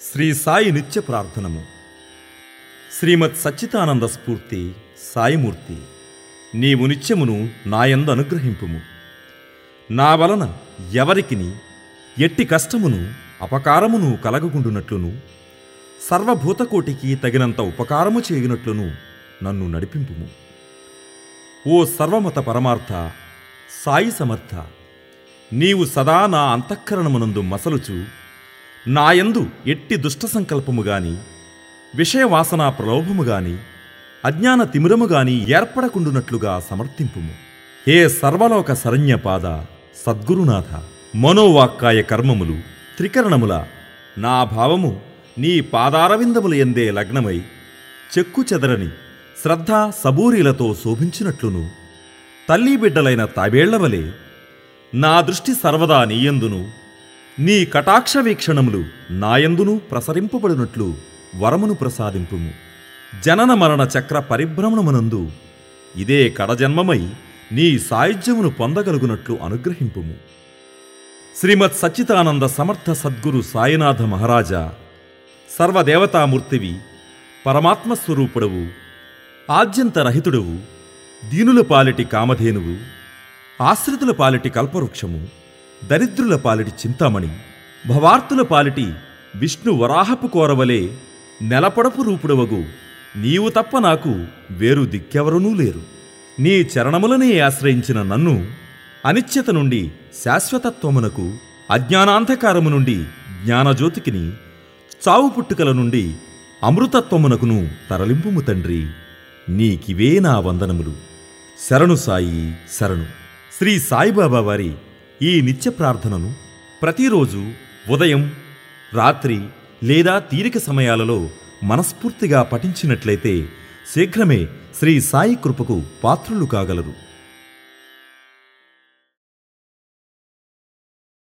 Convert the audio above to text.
శ్రీ సాయి నిత్య ప్రార్థనము శ్రీమత్ సచ్చిదానంద స్ఫూర్తి సాయిమూర్తి నీవు నిత్యమును నాయందు అనుగ్రహింపుము నా వలన ఎవరికిని ఎట్టి కష్టమును అపకారమును కలగకుండునట్లును సర్వభూతకోటికి తగినంత ఉపకారము చేయునట్లును నన్ను నడిపింపుము ఓ సర్వమత పరమార్థ సాయి సమర్థ నీవు సదా నా అంతఃకరణమునందు మసలుచు నాయందు ఎట్టి దుష్ట సంకల్పము గాని విషయవాసనా ప్రలోభము గాని అజ్ఞాన తిమిరము గాని ఏర్పడకుండునట్లుగా సమర్థింపుము హే సర్వలోక శరణ్యపాద సద్గురునాథ మనోవాక్కాయ కర్మములు త్రికరణముల నా భావము నీ పాదారవిందముల ఎందే లగ్నమై చెక్కు చెదరని శ్రద్ధ సబూరీలతో శోభించినట్లును తల్లి బిడ్డలైన తాబేళ్లవలే నా దృష్టి సర్వదా నీయందును నీ కటాక్ష వీక్షణములు నాయందును ప్రసరింపబడినట్లు వరమును ప్రసాదింపుము జనన మరణ చక్ర పరిభ్రమణమునందు ఇదే కడజన్మమై నీ సాయుధ్యమును పొందగలుగునట్లు అనుగ్రహింపుము శ్రీమత్ సచ్చిదానంద సమర్థ సద్గురు సాయినాథ మహారాజా సర్వదేవతామూర్తివి పరమాత్మస్వరూపుడవు ఆద్యంతరహితుడవు దీనుల పాలిటి కామధేనువు ఆశ్రితుల పాలిటి కల్పవృక్షము దరిద్రుల పాలిటి చింతామణి భవార్తుల పాలిటి విష్ణు వరాహపు కోరవలే నెలపడపు రూపుడవగు నీవు తప్ప నాకు వేరు దిక్కెవరనూ లేరు నీ చరణములనే ఆశ్రయించిన నన్ను అనిశ్చత నుండి శాశ్వతత్వమునకు అజ్ఞానాంధకారము నుండి జ్ఞానజ్యోతికిని చావు పుట్టుకల నుండి అమృతత్వమునకును తరలింపుము తండ్రి నీకివే నా వందనములు శరణు సాయి శరణు శ్రీ సాయిబాబా వారి ఈ నిత్య ప్రార్థనను ప్రతిరోజు ఉదయం రాత్రి లేదా తీరిక సమయాలలో మనస్ఫూర్తిగా పఠించినట్లయితే శీఘ్రమే శ్రీ సాయి కృపకు పాత్రులు కాగలరు